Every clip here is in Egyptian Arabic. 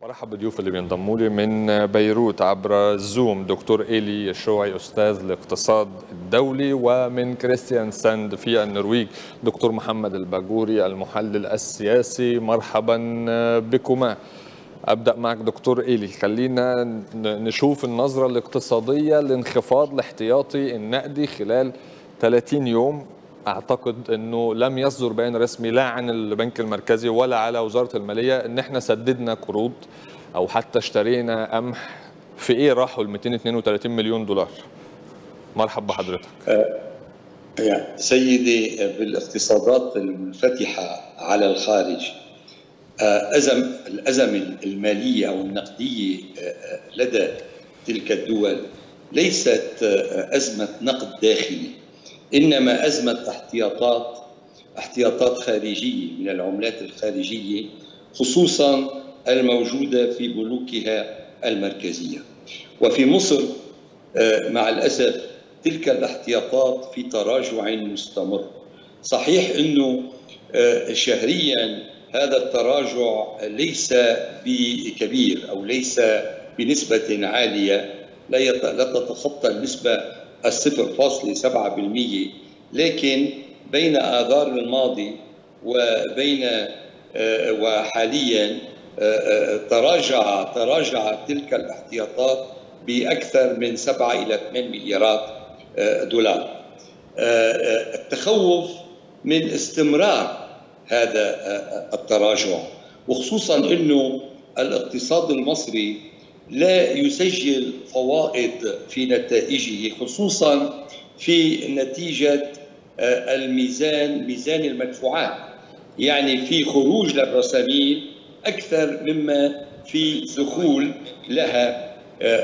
مرحبا بالضيوف اللي بينضموا لي من بيروت عبر الزوم دكتور ايلي الشوعي استاذ الاقتصاد الدولي ومن كريستيان ساند في النرويج دكتور محمد الباجوري المحلل السياسي مرحبا بكما ابدا معك دكتور ايلي خلينا نشوف النظره الاقتصاديه لانخفاض الاحتياطي النقدي خلال 30 يوم اعتقد انه لم يصدر بيان رسمي لا عن البنك المركزي ولا على وزاره الماليه ان احنا سددنا قروض او حتى اشترينا قمح في ايه راحوا ال 232 مليون دولار مرحب بحضرتك يعني سيدي بالاقتصادات المنفتحه على الخارج أزم الأزمة المالية أو النقدية لدى تلك الدول ليست أزمة نقد داخلي إنما أزمة احتياطات احتياطات خارجية من العملات الخارجية خصوصا الموجودة في بنوكها المركزية وفي مصر مع الأسف تلك الاحتياطات في تراجع مستمر صحيح أنه شهريا هذا التراجع ليس بكبير او ليس بنسبه عاليه لا تتخطى النسبه الصفر فاصلة سبعة بالمية لكن بين آذار الماضي وبين وحاليا تراجع تراجع تلك الاحتياطات بأكثر من سبعة إلى 8 مليارات دولار التخوف من استمرار هذا التراجع وخصوصا انه الاقتصاد المصري لا يسجل فوائد في نتائجه خصوصا في نتيجه الميزان ميزان المدفوعات يعني في خروج للرسامين اكثر مما في دخول لها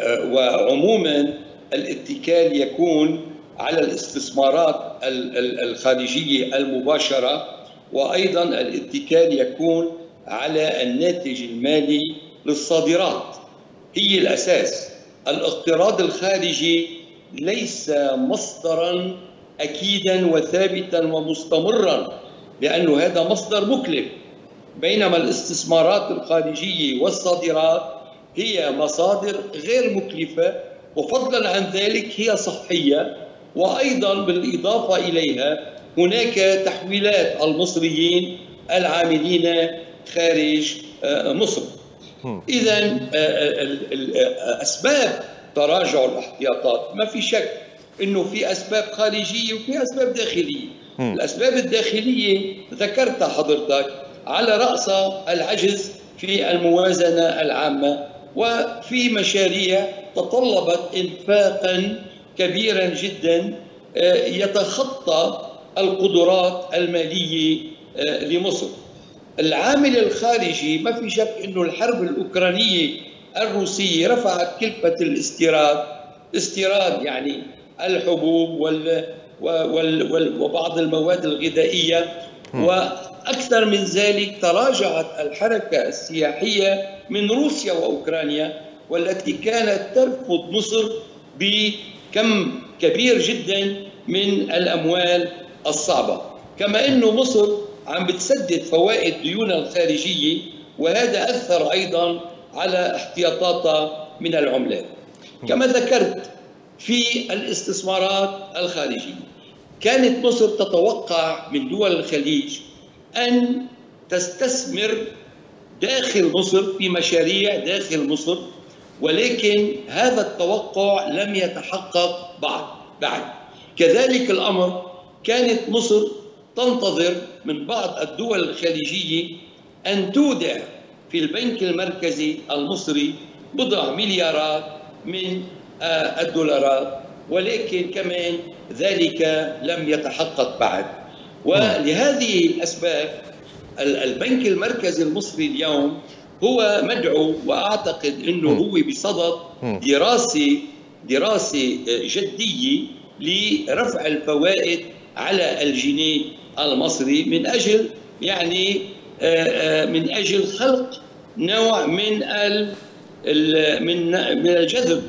وعموما الاتكال يكون على الاستثمارات الخارجيه المباشره وايضا الاتكال يكون على الناتج المالي للصادرات هي الاساس الاقتراض الخارجي ليس مصدرا اكيدا وثابتا ومستمرا لانه هذا مصدر مكلف بينما الاستثمارات الخارجيه والصادرات هي مصادر غير مكلفه وفضلا عن ذلك هي صحيه وايضا بالاضافه اليها هناك تحويلات المصريين العاملين خارج مصر اذا اسباب تراجع الاحتياطات ما في شك انه في اسباب خارجيه وفي اسباب داخليه الاسباب الداخليه ذكرتها حضرتك على راسها العجز في الموازنه العامه وفي مشاريع تطلبت انفاقا كبيرا جدا يتخطى القدرات الماليه لمصر. العامل الخارجي ما في شك انه الحرب الاوكرانيه الروسيه رفعت كلفه الاستيراد، استيراد يعني الحبوب وال وال وبعض المواد الغذائيه واكثر من ذلك تراجعت الحركه السياحيه من روسيا واوكرانيا والتي كانت ترفض مصر بكم كبير جدا من الاموال الصعبه كما انه مصر عم بتسدد فوائد ديونها الخارجيه وهذا اثر ايضا على احتياطاتها من العملات كما ذكرت في الاستثمارات الخارجيه كانت مصر تتوقع من دول الخليج ان تستثمر داخل مصر في مشاريع داخل مصر ولكن هذا التوقع لم يتحقق بعد بعد كذلك الامر كانت مصر تنتظر من بعض الدول الخليجيه ان تودع في البنك المركزي المصري بضع مليارات من الدولارات ولكن كمان ذلك لم يتحقق بعد ولهذه الاسباب البنك المركزي المصري اليوم هو مدعو واعتقد انه هو بصدد دراسه دراسه جديه لرفع الفوائد على الجنيه المصري من اجل يعني من اجل خلق نوع من من من الجذب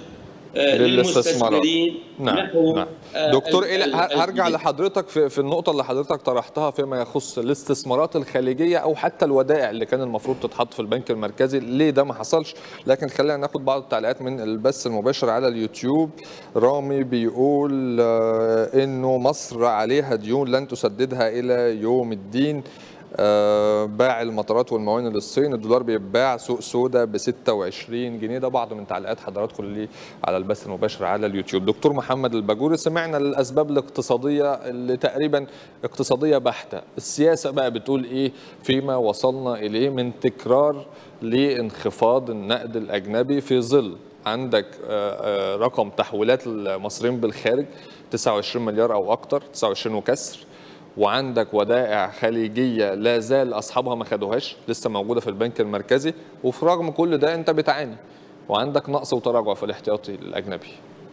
للمستثمرين نعم. نحو نعم. دكتور إيه هرجع لحضرتك في, في النقطة اللي حضرتك طرحتها فيما يخص الاستثمارات الخارجية أو حتى الودائع اللي كان المفروض تتحط في البنك المركزي ليه ده ما حصلش لكن خلينا ناخد بعض التعليقات من البث المباشر على اليوتيوب رامي بيقول إنه مصر عليها ديون لن تسددها إلى يوم الدين آه باع المطارات والموانئ للصين الدولار بيتباع سوق سودا ب 26 جنيه ده بعض من تعليقات حضراتكم اللي على البث المباشر على اليوتيوب دكتور محمد الباجوري سمعنا الاسباب الاقتصاديه اللي تقريبا اقتصاديه بحته السياسه بقى بتقول ايه فيما وصلنا اليه من تكرار لانخفاض النقد الاجنبي في ظل عندك رقم تحويلات المصريين بالخارج 29 مليار او اكتر 29 وكسر وعندك ودائع خليجيه لا زال اصحابها ما خدوهاش لسه موجوده في البنك المركزي وفي رغم كل ده انت بتعاني وعندك نقص وتراجع في الاحتياطي الاجنبي.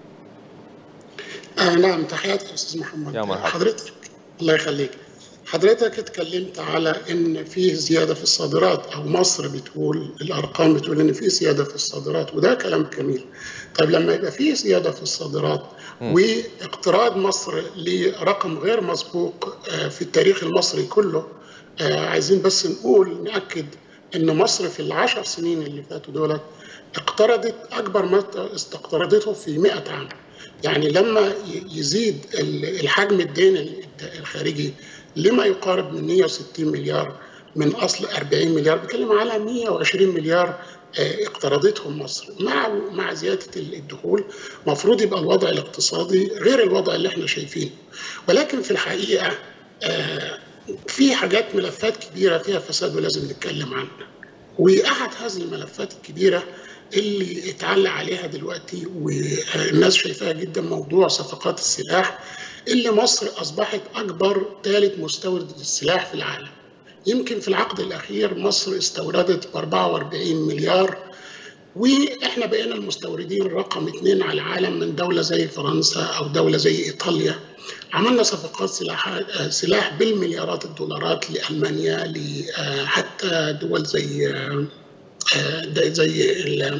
آه نعم تحياتي استاذ محمد يا مرحبا حضرتك الله يخليك حضرتك اتكلمت على ان في زياده في الصادرات او مصر بتقول الارقام بتقول ان في زياده في الصادرات وده كلام جميل طيب لما يبقى في زياده في الصادرات واقتراض مصر لرقم غير مسبوق في التاريخ المصري كله عايزين بس نقول ناكد ان مصر في العشر سنين اللي فاتوا دولت اقترضت اكبر ما استقترضته في 100 عام يعني لما يزيد الحجم الدين الخارجي لما يقارب من 160 مليار من اصل 40 مليار بتكلم على 120 مليار اقترضتهم مصر مع مع زياده الدخول المفروض يبقى الوضع الاقتصادي غير الوضع اللي احنا شايفينه ولكن في الحقيقه في حاجات ملفات كبيره فيها فساد ولازم نتكلم عنها واحد هذه الملفات الكبيره اللي اتعلق عليها دلوقتي والناس شايفاها جدا موضوع صفقات السلاح اللي مصر اصبحت اكبر ثالث مستورد للسلاح في العالم يمكن في العقد الاخير مصر استوردت ب 44 مليار واحنا بقينا المستوردين رقم اثنين على العالم من دوله زي فرنسا او دوله زي ايطاليا عملنا صفقات سلاح سلاح بالمليارات الدولارات لالمانيا حتى دول زي زي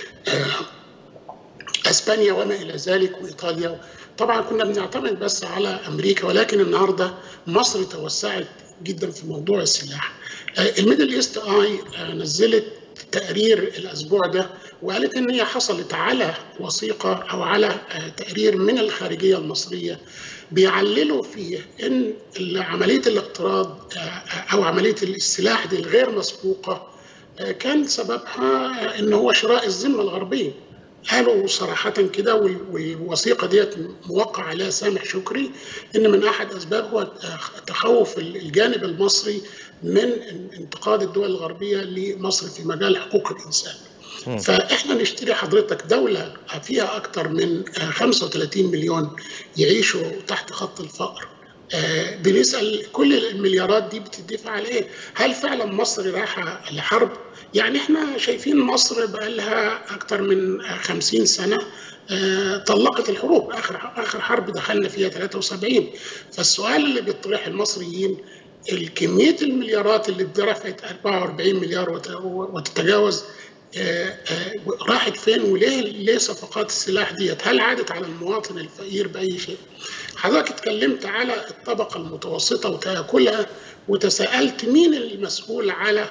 اسبانيا وما الى ذلك وايطاليا طبعا كنا بنعتمد بس على امريكا ولكن النهارده مصر توسعت جدا في موضوع السلاح. الميدل ايست اي نزلت تقرير الاسبوع ده وقالت ان هي حصلت على وثيقه او على تقرير من الخارجيه المصريه بيعللوا فيه ان عمليه الاقتراض او عمليه السلاح دي الغير مسبوقه كان سببها ان هو شراء الذمه الغربيه قالوا صراحة كده والوثيقة ديت موقع عليها سامح شكري إن من أحد أسباب هو تخوف الجانب المصري من انتقاد الدول الغربية لمصر في مجال حقوق الإنسان. فإحنا نشتري حضرتك دولة فيها أكثر من 35 مليون يعيشوا تحت خط الفقر. بنسأل كل المليارات دي بتدفع على إيه؟ هل فعلا مصر رايحة لحرب؟ يعني احنا شايفين مصر بقى لها اكثر من 50 سنه طلقت الحروب اخر اخر حرب دخلنا فيها 73 فالسؤال اللي بيطرح المصريين الكميه المليارات اللي اتدفعت 44 مليار وتتجاوز راحت فين وليه ليه صفقات السلاح ديت؟ هل عادت على المواطن الفقير باي شيء؟ حضرتك اتكلمت على الطبقه المتوسطه وتاكلها وتساءلت مين المسؤول على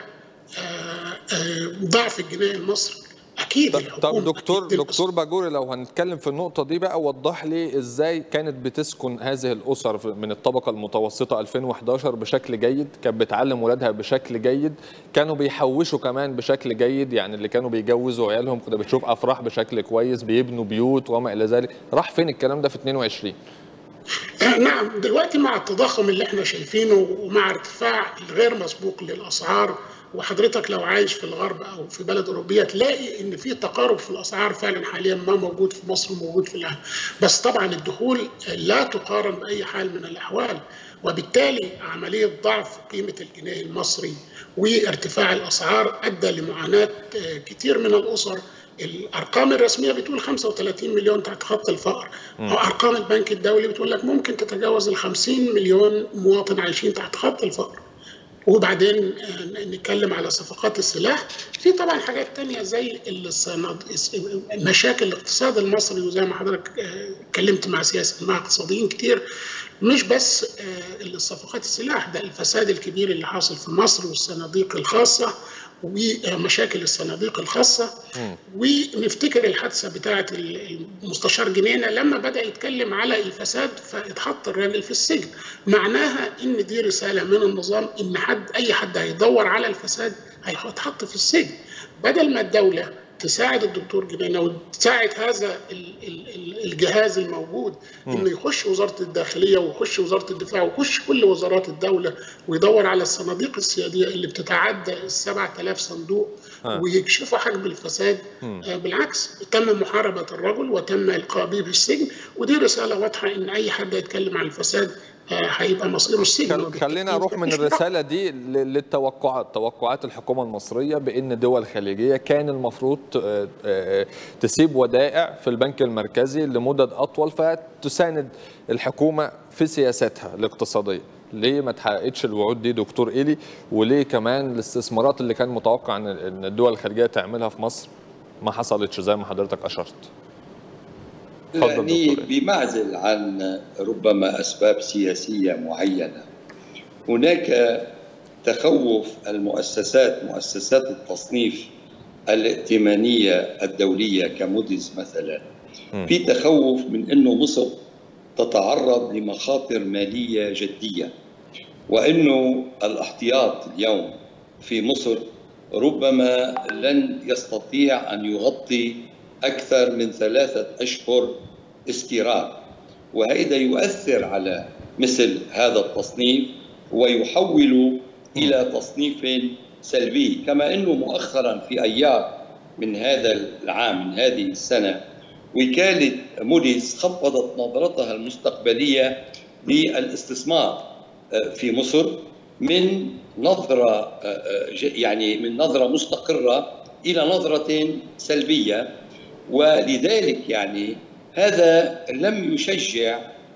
ضعف الجنيه المصري اكيد طب دكتور أكيد دكتور باجوري لو هنتكلم في النقطه دي بقى وضح لي ازاي كانت بتسكن هذه الاسر من الطبقه المتوسطه 2011 بشكل جيد كانت بتعلم ولادها بشكل جيد كانوا بيحوشوا كمان بشكل جيد يعني اللي كانوا بيجوزوا عيالهم كنت بتشوف افراح بشكل كويس بيبنوا بيوت وما الى ذلك راح فين الكلام ده في 22 نعم دلوقتي مع التضخم اللي احنا شايفينه ومع ارتفاع الغير مسبوق للاسعار وحضرتك لو عايش في الغرب او في بلد اوروبيه تلاقي ان في تقارب في الاسعار فعلا حاليا ما موجود في مصر وموجود في العالم بس طبعا الدخول لا تقارن باي حال من الاحوال وبالتالي عمليه ضعف قيمه الجنيه المصري وارتفاع الاسعار ادى لمعاناه كثير من الاسر الارقام الرسميه بتقول 35 مليون تحت خط الفقر وارقام البنك الدولي بتقول لك ممكن تتجاوز ال 50 مليون مواطن عايشين تحت خط الفقر وبعدين نتكلم على صفقات السلاح في طبعا حاجات تانية زي مشاكل الاقتصاد المصري وزي ما حضرتك اتكلمت مع سياسة مع اقتصاديين كتير مش بس صفقات السلاح ده الفساد الكبير اللي حاصل في مصر والصناديق الخاصة ومشاكل الصناديق الخاصة ونفتكر الحادثة بتاعة المستشار جنينة لما بدأ يتكلم على الفساد فاتحط الراجل في السجن معناها ان دي رسالة من النظام ان حد اي حد هيدور على الفساد هيتحط في السجن بدل ما الدولة تساعد الدكتور جنينة وتساعد هذا الجهاز الموجود انه يخش وزاره الداخليه ويخش وزاره الدفاع ويخش كل وزارات الدوله ويدور على الصناديق السياديه اللي بتتعدى ال 7000 صندوق ويكشفوا حجم الفساد آه بالعكس تم محاربه الرجل وتم القاء به في السجن ودي رساله واضحه ان اي حد يتكلم عن الفساد هيبقى مصيره السجن خلينا اروح من الرساله دي للتوقعات توقعات الحكومه المصريه بان دول خليجيه كان المفروض تسيب ودائع في البنك المركزي لمدد اطول فتساند الحكومه في سياستها الاقتصاديه ليه ما تحققتش الوعود دي دكتور إيلي وليه كمان الاستثمارات اللي كان متوقع ان الدول الخارجيه تعملها في مصر ما حصلتش زي ما حضرتك اشرت يعني بمعزل عن ربما اسباب سياسيه معينه هناك تخوف المؤسسات مؤسسات التصنيف الائتمانيه الدوليه كموديز مثلا في تخوف من انه مصر تتعرض لمخاطر ماليه جديه وانه الاحتياط اليوم في مصر ربما لن يستطيع ان يغطي أكثر من ثلاثة أشهر استيراد وهذا يؤثر على مثل هذا التصنيف ويحول إلى تصنيف سلبي كما أنه مؤخرا في أيام من هذا العام من هذه السنة وكالة موديز خفضت نظرتها المستقبلية للاستثمار في مصر من نظرة يعني من نظرة مستقرة إلى نظرة سلبية ولذلك يعني هذا لم يشجع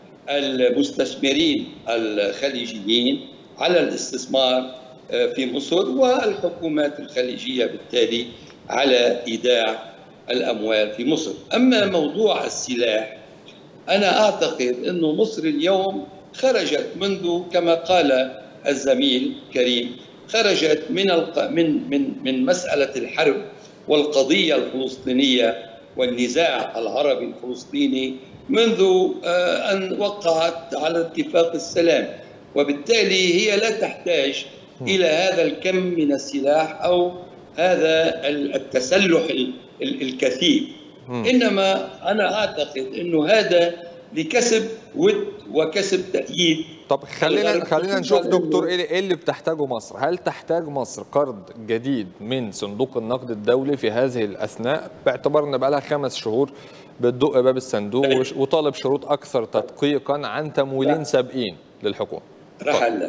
المستثمرين الخليجيين على الاستثمار في مصر والحكومات الخليجيه بالتالي على ايداع الاموال في مصر، اما موضوع السلاح انا اعتقد انه مصر اليوم خرجت منذ كما قال الزميل كريم خرجت من من من من مساله الحرب والقضيه الفلسطينيه والنزاع العربي الفلسطيني منذ ان وقعت على اتفاق السلام وبالتالي هي لا تحتاج الى هذا الكم من السلاح او هذا التسلح الكثيف انما انا اعتقد انه هذا لكسب ود وكسب تأييد طب خلينا خلينا نشوف دكتور ايه اللي بتحتاجه مصر هل تحتاج مصر قرض جديد من صندوق النقد الدولي في هذه الاثناء باعتبار ان بقى لها خمس شهور بتدق باب الصندوق وطالب شروط اكثر تدقيقا عن تمويلين سابقين للحكومه راح هلا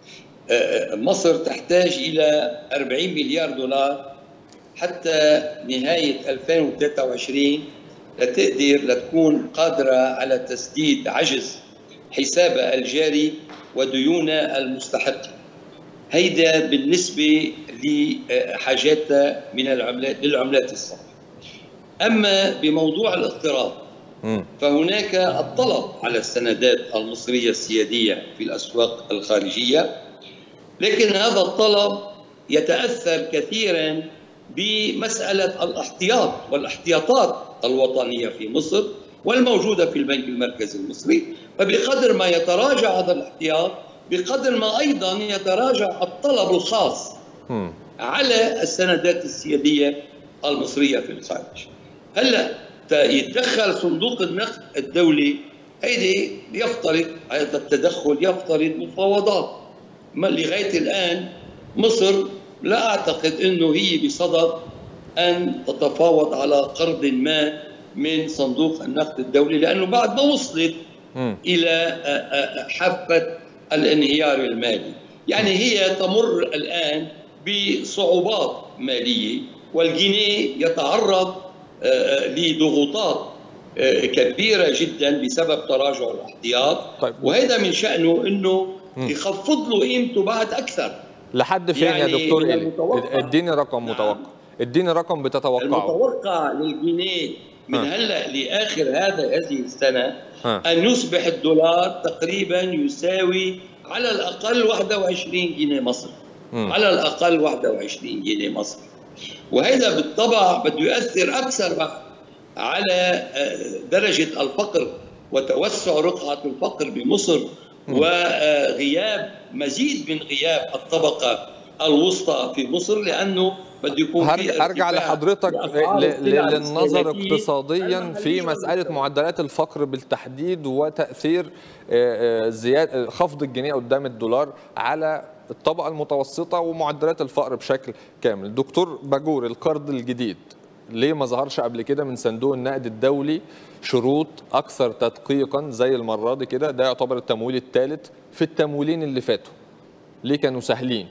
مصر تحتاج الى 40 مليار دولار حتى نهايه 2023 لتقدر لتكون قادرة على تسديد عجز حسابها الجاري وديونها المستحقة هيدا بالنسبة لحاجاتها من العملات للعملات الصعبة أما بموضوع الاقتراض فهناك الطلب على السندات المصرية السيادية في الأسواق الخارجية لكن هذا الطلب يتأثر كثيرا بمسألة الاحتياط والاحتياطات الوطنية في مصر والموجودة في البنك المركزي المصري فبقدر ما يتراجع هذا الاحتياط بقدر ما أيضا يتراجع الطلب الخاص م. على السندات السيادية المصرية في الخارج هلا يتدخل صندوق النقد الدولي هيدي يفترض هذا التدخل يفترض مفاوضات ما لغايه الان مصر لا اعتقد انه هي بصدد ان تتفاوض على قرض ما من صندوق النقد الدولي لانه بعد ما وصلت م. الى حافه الانهيار المالي يعني هي تمر الان بصعوبات ماليه والجنيه يتعرض لضغوطات كبيره جدا بسبب تراجع الاحتياط طيب. وهذا من شانه انه يخفض له قيمته بعد اكثر لحد فين يعني يا دكتور من إلي؟ المتوقع- اديني رقم نعم. متوقع اديني رقم بتتوقعه المتوقع للجنيه من ها. هلا لاخر هذا هذه السنه ها. ان يصبح الدولار تقريبا يساوي على الاقل 21 جنيه مصري مم. على الاقل 21 جنيه مصري وهذا بالطبع بده يؤثر اكثر على آه، درجه الفقر وتوسع رقعه الفقر بمصر وغياب مزيد من غياب الطبقه الوسطى في مصر لانه بده يكون في هرجع ارجع ارتفاع لحضرتك بأسعار ل- السلع ل- للنظر الاستهلاكية اقتصاديا في المحلية مساله والمستوردة. معدلات الفقر بالتحديد وتاثير آه، آه، زياده خفض الجنيه قدام الدولار على الطبقه المتوسطه ومعدلات الفقر بشكل كامل دكتور باجور القرض الجديد ليه ما ظهرش قبل كده من صندوق النقد الدولي شروط اكثر تدقيقا زي المره دي كده ده يعتبر التمويل الثالث في التمويلين اللي فاتوا ليه كانوا سهلين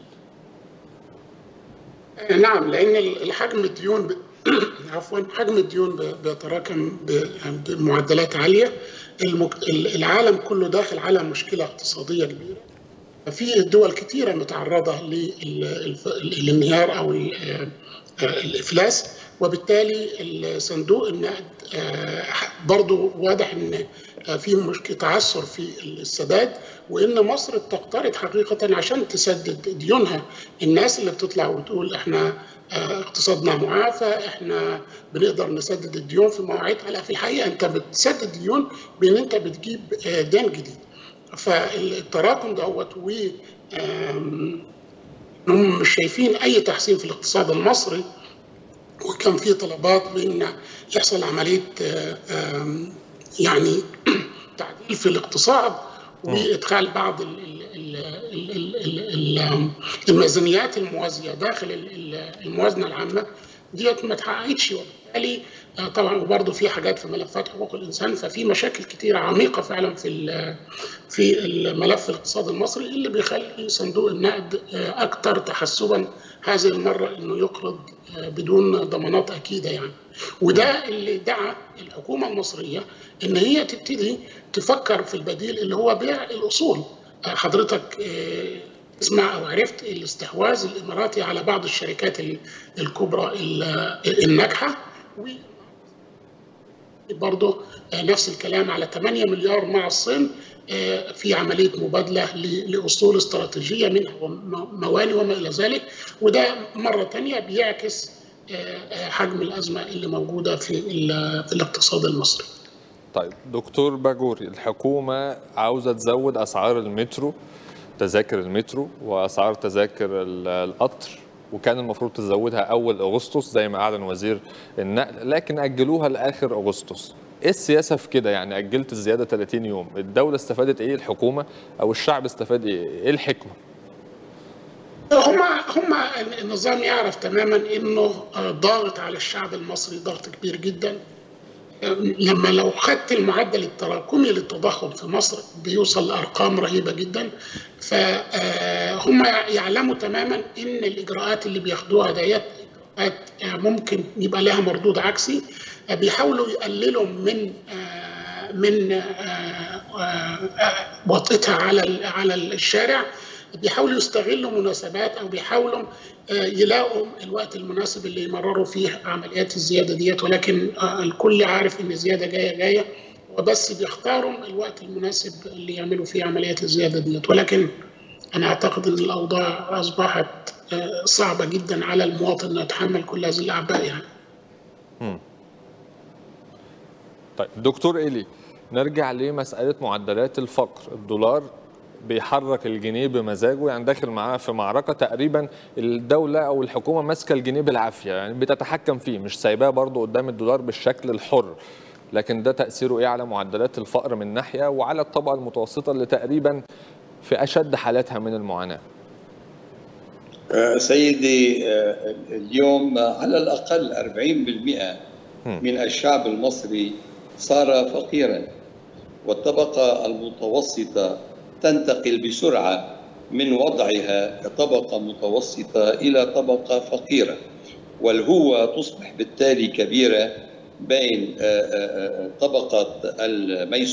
نعم لان الحجم الديون ب... عفوا حجم الديون ب- بيتراكم ب- بمعدلات عاليه المك... العالم كله داخل على مشكله اقتصاديه كبيره في دول كثيره متعرضه لل- للانهيار او ال- الافلاس وبالتالي صندوق النقد آه، برضو واضح ان آه، في مشكله تعثر في السداد وان مصر بتقترض حقيقه عشان تسدد ديونها الناس اللي بتطلع وتقول احنا آه، اقتصادنا معافى احنا بنقدر نسدد الديون في مواعيدها لا في الحقيقه انت بتسدد ديون بان انت بتجيب آه، دين جديد فالتراكم دوت و آم، هم مش شايفين اي تحسين في الاقتصاد المصري وكان في طلبات بان يحصل عمليه آه، آم، يعني تعديل في الاقتصاد وادخال بعض ال- ال- ال- ال- ال- ال- الميزانيات الموازيه داخل ال- ال- الموازنه العامه ديت ما اتحققتش وبالتالي آه، طبعا وبرضه في حاجات في ملفات حقوق الانسان ففي مشاكل كتيره عميقه فعلا في ال- في الملف الاقتصادي المصري اللي بيخلي صندوق النقد آه، اكثر تحسبا هذه المره انه يقرض آه، بدون ضمانات اكيده يعني وده اللي دعا الحكومه المصريه ان هي تبتدي تفكر في البديل اللي هو بيع الاصول آه، حضرتك آه، تسمع او عرفت الاستحواذ الاماراتي على بعض الشركات ال- الكبرى ال- الناجحه و برضه نفس الكلام على 8 مليار مع الصين آه، في عمليه مبادله ل- لاصول استراتيجيه منها وم- مواني وما الى ذلك وده مره ثانيه بيعكس آه، آه، حجم الازمه اللي موجوده في ال- في الاقتصاد المصري. طيب دكتور باجوري الحكومة عاوزة تزود أسعار المترو تذاكر المترو وأسعار تذاكر ال- القطر وكان المفروض تزودها أول أغسطس زي ما أعلن وزير النقل لكن أجلوها لآخر أغسطس إيه السياسة في كده يعني أجلت الزيادة 30 يوم الدولة استفادت إيه الحكومة أو الشعب استفاد إيه إيه الحكمة هم هم النظام يعرف تماما انه آه، ضاغط على الشعب المصري ضغط كبير جدا لما لو خدت المعدل التراكمي للتضخم في مصر بيوصل لارقام رهيبه جدا فهم يعلموا تماما ان الاجراءات اللي بياخدوها ديت اجراءات آه، ممكن يبقى لها مردود عكسي آه، بيحاولوا يقللوا من آه، من آه، آه، آه، وطئتها على ال- على الشارع بيحاولوا يستغلوا مناسبات او بيحاولوا آه، يلاقوا الوقت المناسب اللي يمرروا فيه عمليات الزياده ديت ولكن آه، الكل عارف ان الزياده جايه جايه وبس بيختاروا الوقت المناسب اللي يعملوا فيه عمليات الزياده ديت ولكن انا اعتقد ان الاوضاع اصبحت آه، صعبه جدا على المواطن انه يتحمل كل هذه الاعباء يعني طيب دكتور إيلي نرجع لمسألة معدلات الفقر الدولار بيحرك الجنيه بمزاجه يعني داخل معاه في معركة تقريبا الدولة أو الحكومة ماسكة الجنيه بالعافية يعني بتتحكم فيه مش سايباه برضه قدام الدولار بالشكل الحر لكن ده تأثيره إيه على معدلات الفقر من ناحية وعلى الطبقة المتوسطة اللي تقريبا في أشد حالاتها من المعاناة آه، سيدي آه، اليوم على الأقل 40% من الشعب المصري صار فقيرا والطبقة المتوسطة تنتقل بسرعة من وضعها كطبقة متوسطة إلى طبقة فقيرة والهوة تصبح بالتالي كبيرة بين آه، آه، آه، طبقة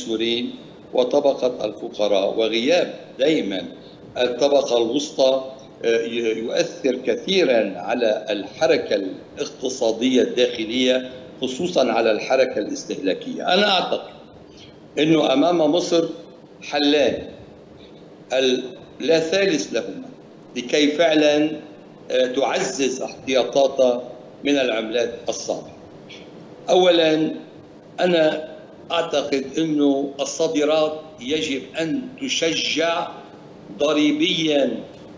الميسورين وطبقة الفقراء وغياب دائما الطبقة الوسطى يؤثر كثيرا على الحركه الاقتصاديه الداخليه خصوصا على الحركه الاستهلاكيه انا اعتقد انه امام مصر حلان لا ثالث لهما لكي فعلا تعزز احتياطاتها من العملات الصعبه اولا انا اعتقد انه الصادرات يجب ان تشجع ضريبيا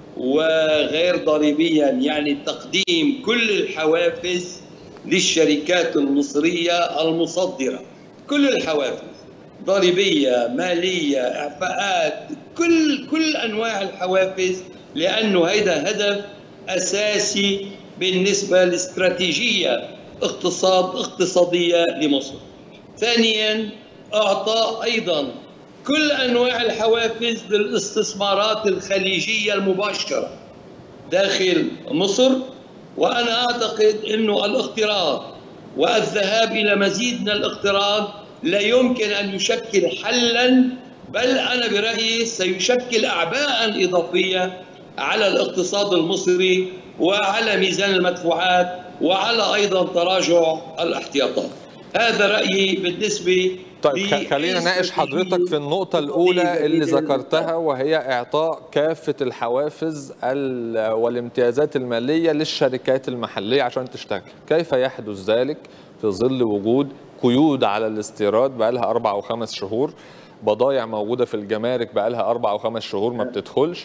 وغير ضريبيا يعني تقديم كل الحوافز للشركات المصريه المصدره كل الحوافز ضريبيه ماليه اعفاءات كل كل انواع الحوافز لانه هذا هدف اساسي بالنسبه لاستراتيجيه اقتصاد اقتصاديه لمصر. ثانيا اعطاء ايضا كل انواع الحوافز للاستثمارات الخليجيه المباشره داخل مصر وانا اعتقد انه الاقتراض والذهاب الى مزيد من الاقتراض لا يمكن ان يشكل حلا بل انا برايي سيشكل اعباء اضافيه على الاقتصاد المصري وعلى ميزان المدفوعات وعلى ايضا تراجع الاحتياطات هذا رايي بالنسبه طيب خلينا نناقش حضرتك في النقطة الأولى اللي ذكرتها وهي إعطاء كافة الحوافز والامتيازات المالية للشركات المحلية عشان تشتغل كيف يحدث ذلك في ظل وجود قيود على الاستيراد بقى لها أربع أو خمس شهور بضايع موجودة في الجمارك بقى لها أربع أو خمس شهور ما بتدخلش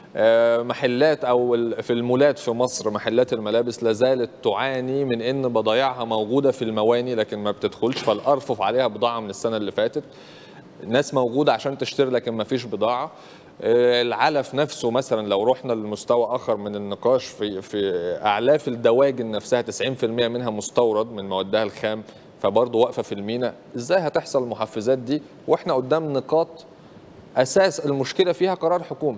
محلات او في المولات في مصر محلات الملابس لا زالت تعاني من ان بضايعها موجوده في المواني لكن ما بتدخلش فالارفف عليها بضاعه من السنه اللي فاتت ناس موجوده عشان تشتري لكن ما فيش بضاعه العلف نفسه مثلا لو رحنا لمستوى اخر من النقاش في في اعلاف الدواجن نفسها 90% منها مستورد من موادها الخام فبرضه واقفه في المينا ازاي هتحصل المحفزات دي واحنا قدام نقاط اساس المشكله فيها قرار حكومي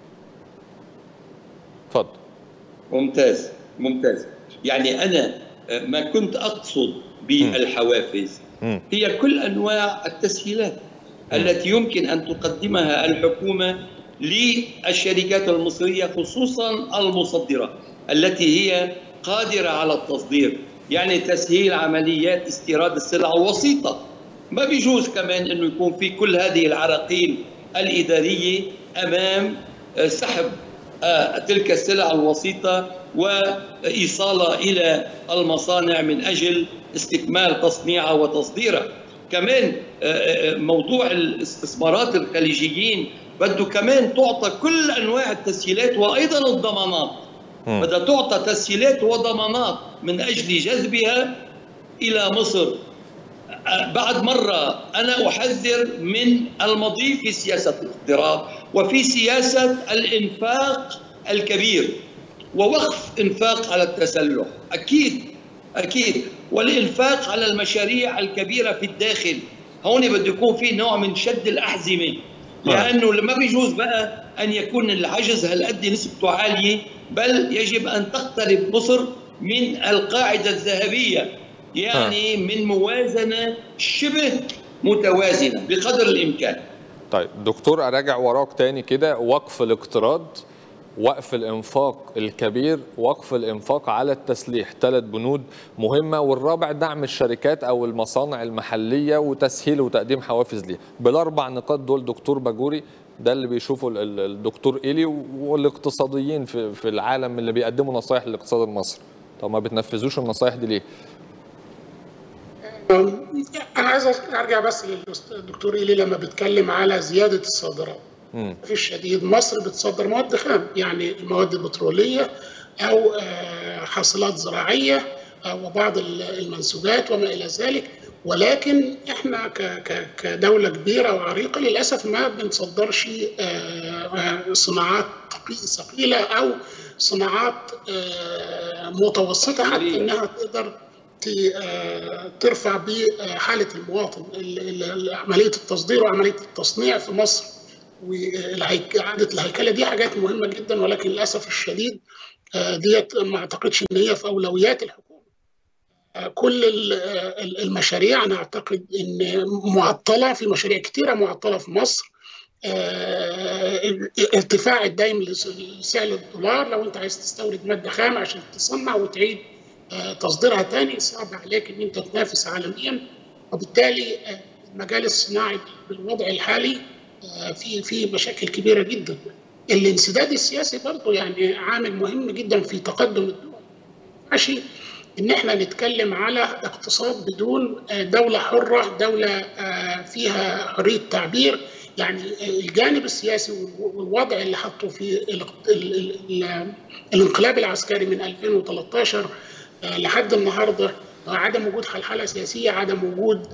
اتفضل ممتاز ممتاز يعني انا ما كنت اقصد بالحوافز هي كل انواع التسهيلات التي يمكن ان تقدمها الحكومه للشركات المصريه خصوصا المصدره التي هي قادره على التصدير يعني تسهيل عمليات استيراد السلع الوسيطه ما بيجوز كمان انه يكون في كل هذه العراقيل الاداريه امام سحب تلك السلع الوسيطة وإيصالها إلى المصانع من أجل استكمال تصنيعها وتصديرها كمان موضوع الاستثمارات الخليجيين بده كمان تعطى كل أنواع التسهيلات وأيضا الضمانات بدها تعطى تسهيلات وضمانات من أجل جذبها إلى مصر بعد مرة أنا أحذر من المضي في سياسة الاقتراض وفي سياسة الإنفاق الكبير ووقف إنفاق على التسلح أكيد أكيد والإنفاق على المشاريع الكبيرة في الداخل هون بده يكون في نوع من شد الأحزمة لأنه ما بيجوز بقى أن يكون العجز هالقد نسبته عالية بل يجب أن تقترب مصر من القاعدة الذهبية يعني من موازنة شبه متوازنة بقدر الإمكان طيب دكتور أراجع وراك تاني كده وقف الاقتراض وقف الانفاق الكبير وقف الانفاق على التسليح ثلاث بنود مهمه والرابع دعم الشركات او المصانع المحليه وتسهيل وتقديم حوافز ليها بالاربع نقاط دول دكتور باجوري ده اللي بيشوفه الدكتور ايلي والاقتصاديين في في العالم اللي بيقدموا نصايح للاقتصاد المصري طب ما بتنفذوش النصايح دي ليه؟ انا عايز ارجع بس للدكتور ايلي لما بيتكلم على زياده الصادرات في الشديد مصر بتصدر مواد خام يعني المواد البتروليه او حاصلات زراعيه وبعض المنسوجات وما الى ذلك ولكن احنا كدوله كبيره وعريقه للاسف ما بنصدرش صناعات ثقيله او صناعات متوسطه حتى انها تقدر ترفع بحاله المواطن عمليه التصدير وعمليه التصنيع في مصر وإعادة الهيكلة دي حاجات مهمة جدا ولكن للأسف الشديد ديت ما أعتقدش إن هي في أولويات الحكومة كل المشاريع أنا أعتقد إن معطلة في مشاريع كتيرة معطلة في مصر ارتفاع الدايم لسعر الدولار لو انت عايز تستورد ماده خام عشان تصنع وتعيد تصديرها تاني صعب عليك ان انت تنافس عالميا وبالتالي المجال الصناعي بالوضع الحالي في في مشاكل كبيره جدا الانسداد السياسي برضه يعني عامل مهم جدا في تقدم الدول ماشي ان احنا نتكلم على اقتصاد بدون دوله حره دوله فيها حريه تعبير يعني الجانب السياسي والوضع اللي حطه في الانقلاب العسكري من 2013 لحد النهارده عدم وجود حلحله سياسيه عدم وجود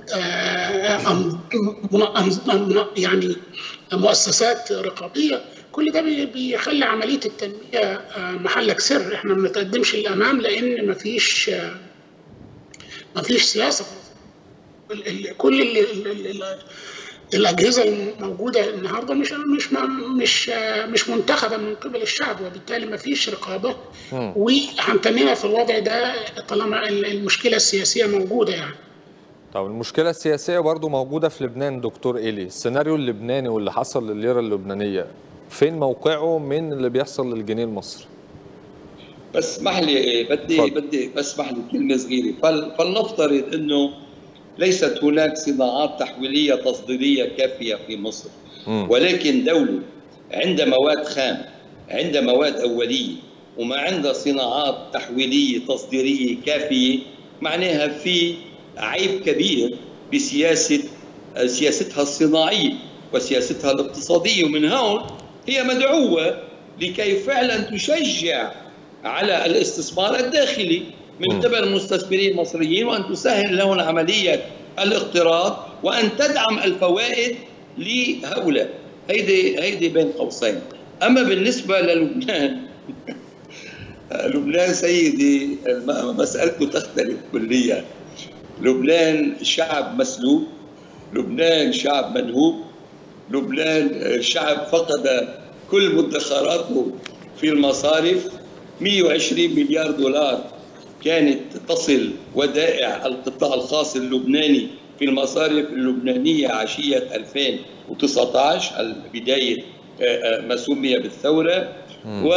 يعني مؤسسات رقابيه كل ده بيخلي عمليه التنميه محلك سر احنا ما بنتقدمش للامام لان ما فيش ما فيش سياسه كل اللي الاجهزه الموجوده النهارده مش مش مش مش منتخبه من قبل الشعب وبالتالي ما فيش رقابه وهنتنينا في الوضع ده طالما المشكله السياسيه موجوده يعني طب المشكلة السياسية برضو موجودة في لبنان دكتور إيلي السيناريو اللبناني واللي حصل للليرة اللبنانية فين موقعه من اللي بيحصل للجنيه المصري؟ بس اسمح لي بدي فضل. بدي بس اسمح لي كلمة صغيرة فلنفترض انه ليست هناك صناعات تحويلية تصديرية كافية في مصر م. ولكن دولة عندها مواد خام عندها مواد أولية وما عندها صناعات تحويلية تصديرية كافية معناها في عيب كبير بسياسة سياستها الصناعية وسياستها الاقتصادية ومن هون هي مدعوة لكي فعلا تشجع على الاستثمار الداخلي من قبل المستثمرين المصريين وان تسهل لهم عمليه الاقتراض وان تدعم الفوائد لهؤلاء هيدي هيدي بين قوسين اما بالنسبه للبنان لبنان سيدي مسألته تختلف كليا لبنان شعب مسلوب لبنان شعب منهوب لبنان شعب فقد كل مدخراته في المصارف 120 مليار دولار كانت تصل ودائع القطاع الخاص اللبناني في المصارف اللبنانية عشية 2019 بداية ما سمي بالثورة و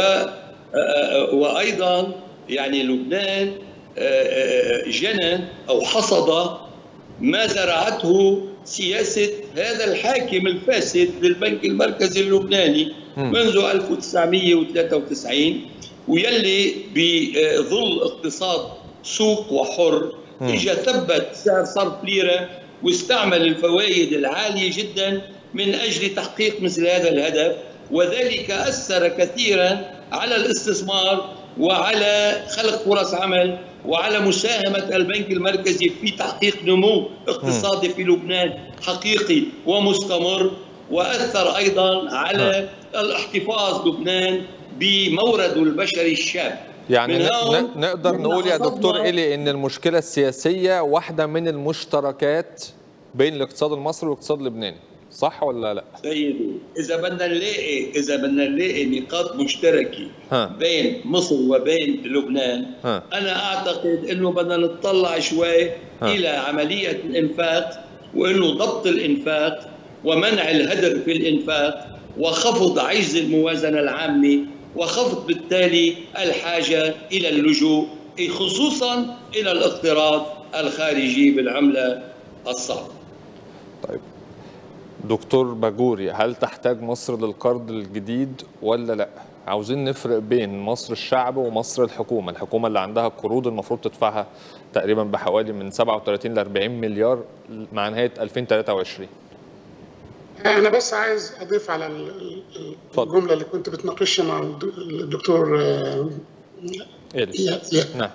وأيضا يعني لبنان جنى أو حصد ما زرعته سياسة هذا الحاكم الفاسد للبنك المركزي اللبناني منذ 1993 ويلي بظل اقتصاد سوق وحر اجى ثبت سعر صرف ليره واستعمل الفوائد العاليه جدا من اجل تحقيق مثل هذا الهدف وذلك اثر كثيرا على الاستثمار وعلى خلق فرص عمل وعلى مساهمه البنك المركزي في تحقيق نمو اقتصادي في لبنان حقيقي ومستمر واثر ايضا على الاحتفاظ لبنان بمورده البشري الشاب يعني نقدر نقول يا دكتور إلي ان المشكله السياسيه واحده من المشتركات بين الاقتصاد المصري والاقتصاد اللبناني صح ولا لا سيدي اذا بدنا نلاقي اذا بدنا نلاقي نقاط مشتركه ها. بين مصر وبين لبنان ها. انا اعتقد انه بدنا نطلع شوي ها. الى عمليه الانفاق وانه ضبط الانفاق ومنع الهدر في الانفاق وخفض عجز الموازنه العامه وخفض بالتالي الحاجة إلى اللجوء خصوصا إلى الاقتراض الخارجي بالعملة الصعبة طيب دكتور باجوري هل تحتاج مصر للقرض الجديد ولا لا؟ عاوزين نفرق بين مصر الشعب ومصر الحكومة الحكومة اللي عندها قروض المفروض تدفعها تقريبا بحوالي من 37 ل 40 مليار مع نهاية 2023 انا بس عايز اضيف على الجمله اللي كنت بتناقشها مع الدكتور إيه؟ نعم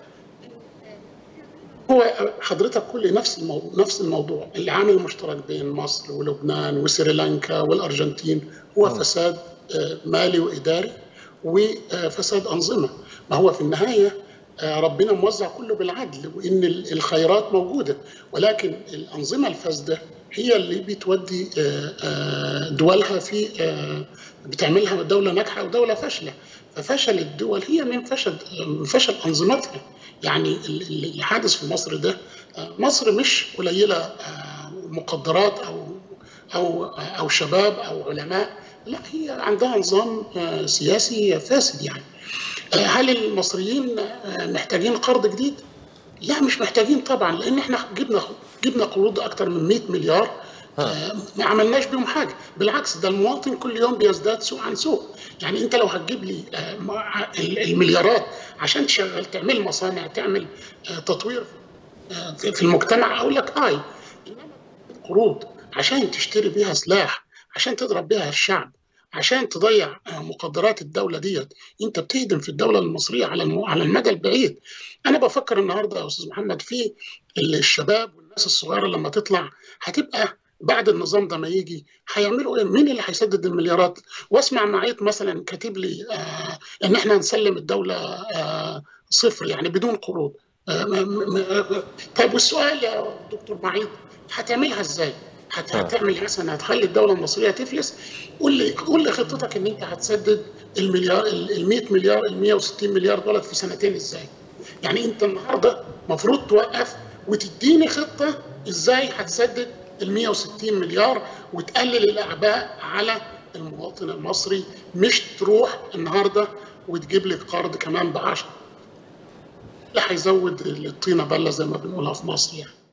هو حضرتك كل نفس الموضوع نفس الموضوع العامل المشترك بين مصر ولبنان وسريلانكا والارجنتين هو م. فساد مالي واداري وفساد انظمه ما هو في النهايه ربنا موزع كله بالعدل وان الخيرات موجوده ولكن الانظمه الفاسده هي اللي بتودي دولها في بتعملها دولة ناجحة ودولة فاشلة ففشل الدول هي من فشل من فشل أنظمتها يعني اللي حادث في مصر ده مصر مش قليلة مقدرات أو او او شباب او علماء لا هي عندها نظام سياسي فاسد يعني هل المصريين محتاجين قرض جديد؟ لا مش محتاجين طبعا لان احنا جبنا جبنا قروض اكثر من 100 مليار ما عملناش بيهم حاجه بالعكس ده المواطن كل يوم بيزداد سوء عن سوء يعني انت لو هتجيب لي المليارات عشان تشغل تعمل مصانع تعمل تطوير في المجتمع اقول لك اي انما قروض عشان تشتري بيها سلاح عشان تضرب بيها الشعب عشان تضيع مقدرات الدوله ديت انت بتهدم في الدوله المصريه على على المدى البعيد انا بفكر النهارده يا استاذ محمد في الشباب والناس الصغيره لما تطلع هتبقى بعد النظام ده ما يجي هيعملوا ايه؟ مين اللي هيسدد المليارات؟ واسمع معيط مثلا كاتب لي آه ان احنا نسلم الدوله آه صفر يعني بدون قروض. آه طيب والسؤال يا دكتور معيط هتعملها ازاي؟ هتعمل مثلا هتخلي الدوله المصريه تفلس قول لي قول لي خطتك ان انت هتسدد المليار ال 100 مليار ال 160 مليار دولار في سنتين ازاي؟ يعني انت النهارده المفروض توقف وتديني خطه ازاي هتسدد ال 160 مليار وتقلل الاعباء على المواطن المصري مش تروح النهارده وتجيب لك قرض كمان ب 10 لا هيزود الطينه بله زي ما بنقولها في مصر يعني